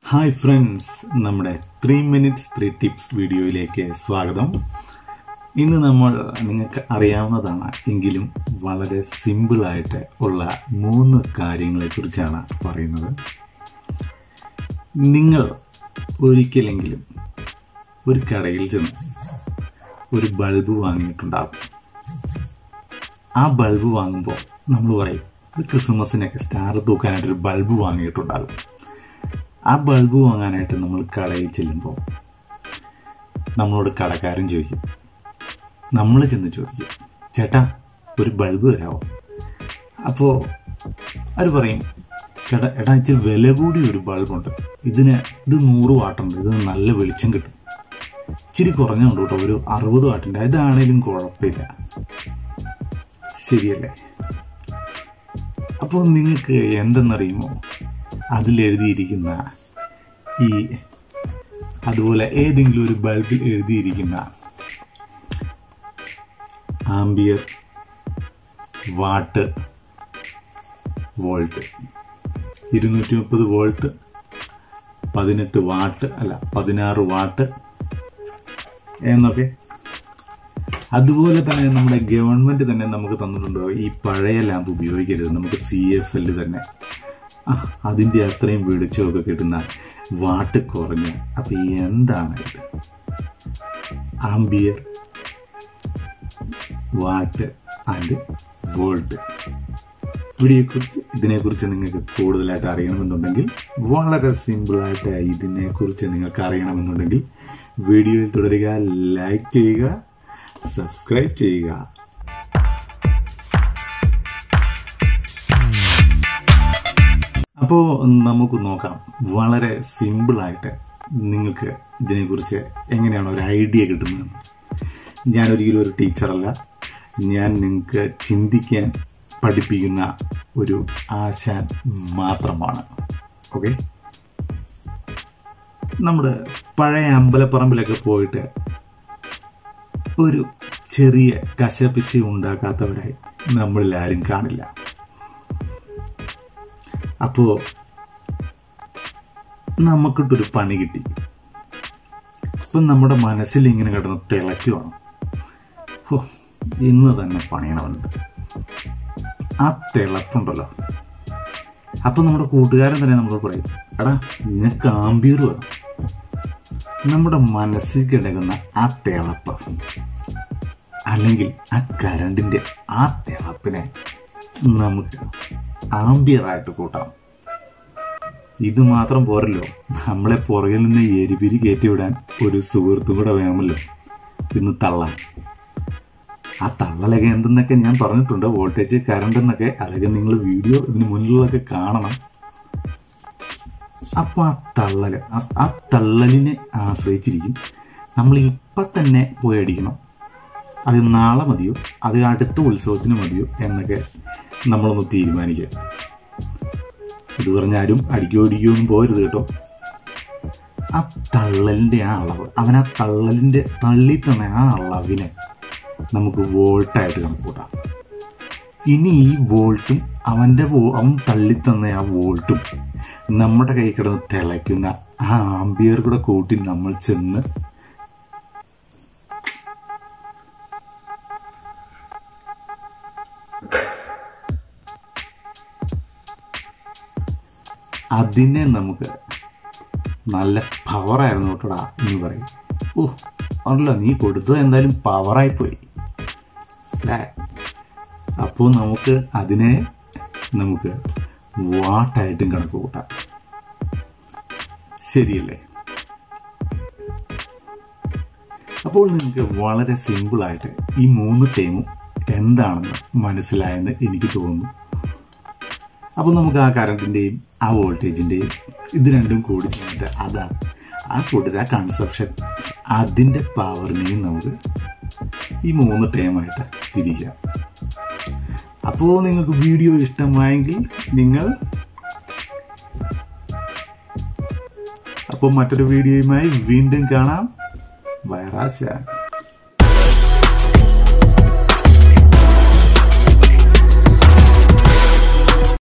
hi friends നമ്മുടെ three minutes three tips വീഡിയോയിലേക്ക് സ്വാഗതം ഇന്ന് നമ്മൾ നിങ്ങൾക്ക് അറിയാവുന്നതാണ് എങ്കിലും വളരെ സിമ്പിളായിട്ട് ഉള്ള മൂന്ന് കാര്യങ്ങളെക്കുറിച്ചാണ് പറയുന്നത് നിങ്ങൾ ഒരിക്കലെങ്കിലും ഒരു കടയിൽ ചെന്ന് ഒരു ബൾബ് വാങ്ങിയിട്ടുണ്ടാകും ആ ബൾബ് വാങ്ങുമ്പോൾ നമ്മൾ പറയും ഇത് ക്രിസ്മസിനൊക്കെ സ്റ്റാർ തൂക്കാനായിട്ടൊരു ബൾബ് വാങ്ങിയിട്ടുണ്ടാകും ആ ബൾബ് വാങ്ങാനായിട്ട് നമ്മൾ കടയിൽ ചെല്ലുമ്പോൾ നമ്മളോട് കടക്കാരൻ ചോദിക്കും നമ്മൾ ചെന്ന് ചോദിക്കും ചേട്ടാ ഒരു ബൾബ് തരാമോ അപ്പോൾ അവർ പറയും ചേട്ടാ എടാ ഇച്ചിരി വില കൂടിയ ഒരു ബൾബുണ്ട് ഇതിന് ഇത് നൂറ് വാട്ടുണ്ട് ഇത് നല്ല വെളിച്ചം കിട്ടും ഇച്ചിരി കുറഞ്ഞുണ്ട് കേട്ടോ ഒരു അറുപത് വാട്ടിൻ്റെ ഇതാണേലും കുഴപ്പമില്ല ശരിയല്ലേ അപ്പോൾ നിങ്ങൾക്ക് എന്തെന്നറിയുമോ അതിലെഴുതിയിരിക്കുന്ന ഈ അതുപോലെ ഏതെങ്കിലും ഒരു ബൾബിൽ എഴുതിയിരിക്കുന്ന ആംബിയർ വാട്ട് വോൾട്ട് ഇരുന്നൂറ്റി മുപ്പത് വോൾട്ട് പതിനെട്ട് വാട്ട് അല്ല പതിനാറ് വാട്ട് എന്നൊക്കെ അതുപോലെ തന്നെ നമ്മുടെ ഗവൺമെന്റ് തന്നെ നമുക്ക് തന്നിട്ടുണ്ടോ ഈ പഴയ ലാമ്പ് ഉപയോഗിക്കരുത് നമുക്ക് സി എഫ് എൽ തന്നെ ആ അതിൻ്റെ അത്രയും വെളിച്ചമൊക്കെ കിട്ടുന്ന വാട്ട് കുറഞ്ഞ അപ്പൊ എന്താണ് ഇത് ആംബിയർ വാട്ട് ആൻഡ് വോൾട്ട് വീഡിയോയെക്കുറിച്ച് ഇതിനെക്കുറിച്ച് നിങ്ങൾക്ക് കൂടുതലായിട്ട് അറിയണമെന്നുണ്ടെങ്കിൽ വളരെ സിമ്പിളായിട്ട് ഇതിനെക്കുറിച്ച് നിങ്ങൾക്ക് അറിയണമെന്നുണ്ടെങ്കിൽ വീഡിയോയിൽ തുടരുക ലൈക്ക് ചെയ്യുക സബ്സ്ക്രൈബ് ചെയ്യുക അപ്പോൾ നമുക്ക് നോക്കാം വളരെ സിമ്പിളായിട്ട് നിങ്ങൾക്ക് ഇതിനെക്കുറിച്ച് എങ്ങനെയാണ് ഒരു ഐഡിയ കിട്ടുന്നത് ഞാനൊരിക്കലും ഒരു ടീച്ചറല്ല ഞാൻ നിങ്ങൾക്ക് ചിന്തിക്കാൻ പഠിപ്പിക്കുന്ന ഒരു ആശാൻ മാത്രമാണ് ഓക്കെ നമ്മുടെ പഴയ അമ്പലപ്പറമ്പിലൊക്കെ പോയിട്ട് ഒരു ചെറിയ കശപിശ ഉണ്ടാക്കാത്തവരായി നമ്മളിൽ ആരും കാണില്ല അപ്പോ നമുക്കിട്ടൊരു പണി കിട്ടി ഇപ്പം നമ്മുടെ മനസ്സിൽ ഇങ്ങനെ കിടന്ന് തിളയ്ക്കുവാണ് ഹോ ഇന്ന് തന്നെ പണിയണമുണ്ട് ആ തിളപ്പുണ്ടല്ലോ അപ്പൊ നമ്മുടെ കൂട്ടുകാരൻ തന്നെ നമ്മൾ പറയും എടാ നിനക്ക് ആംബിയർ വേണം നമ്മുടെ മനസ്സിൽ കിടക്കുന്ന ആ തിളപ്പ് അല്ലെങ്കിൽ ആ കരണ്ടിന്റെ ആ തിളപ്പിനെ നമുക്ക് ആംബിയറായിട്ട് കൂട്ടാം ഇത് മാത്രം പോരല്ലോ നമ്മളെ പുറകിൽ നിന്ന് എരിപിരി കയറ്റിവിടാൻ ഒരു സുഹൃത്തും കൂടെ വേണമല്ലോ ഇന്ന് തള്ളാൻ ആ തള്ളലൊക്കെ എന്തെന്നൊക്കെ ഞാൻ പറഞ്ഞിട്ടുണ്ട് വോൾട്ടേജ് കറണ്ട് എന്നൊക്കെ അതൊക്കെ നിങ്ങൾ വീഡിയോ ഇതിന് മുന്നിലുള്ളതൊക്കെ കാണണം അപ്പൊ ആ തള്ളല് ആ തള്ളലിനെ ആശ്രയിച്ചിരിക്കും നമ്മൾ ഇപ്പൊ തന്നെ പോയി അടിക്കണം അത് നാളെ മതിയോ അത് അടുത്ത ഉത്സവത്തിന് മതിയോ എന്നൊക്കെ നമ്മളൊന്ന് തീരുമാനിക്കുക ഇത് പറഞ്ഞാലും അടിക്കോ അടിക്കോ ഒന്നും പോരുത് കേട്ടോ ആ തള്ളലിന്റെ ആ അളവ് അവൻ ആ തള്ളലിന്റെ തള്ളി തന്നെ ആ അളവിനെ നമുക്ക് വോൾട്ടായിട്ട് കണക്കൂട്ടാം ഇനി ഈ വോൾട്ടും അവന്റെ അവൻ തള്ളിത്തന്ന ആ വോൾട്ടും നമ്മുടെ കൈ കിടന്ന് തിളയ്ക്കുന്ന ആ ആംബിയർ കൂടെ കൂട്ടി നമ്മൾ ചെന്ന് അതിനെ നമുക്ക് നല്ല പവറായിരുന്നു കേട്ടോടാ എന്ന് പറയും ഓ അതല്ല നീ കൊടുത്തത് എന്തായാലും പവറായിപ്പോയി അല്ലേ അപ്പോൾ നമുക്ക് അതിനെ നമുക്ക് വാട്ടായിട്ടും കണക്ക് കൂട്ടാം ശരിയല്ലേ അപ്പോൾ നിങ്ങൾക്ക് വളരെ സിമ്പിളായിട്ട് ഈ മൂന്ന് ടൈമും എന്താണെന്ന് മനസ്സിലായെന്ന് എനിക്ക് തോന്നുന്നു അപ്പോൾ നമുക്ക് ആ കറണ്ടിൻ്റെയും ആ വോൾട്ടേജിൻ്റെയും ഇത് രണ്ടും കൂടി ചേർന്നിട്ട് അതാ ആ കൂട്ടത്തിൽ ആ കൺസെപ്ഷൻ അതിൻ്റെ പവറിനെയും നമുക്ക് ഈ മൂന്ന് ടൈമായിട്ട് തിരിക്കാം അപ്പോൾ നിങ്ങൾക്ക് വീഡിയോ ഇഷ്ടമായെങ്കിൽ നിങ്ങൾ അപ്പോൾ മറ്റൊരു വീഡിയോയുമായി വീണ്ടും കാണാം വയറാശാൻ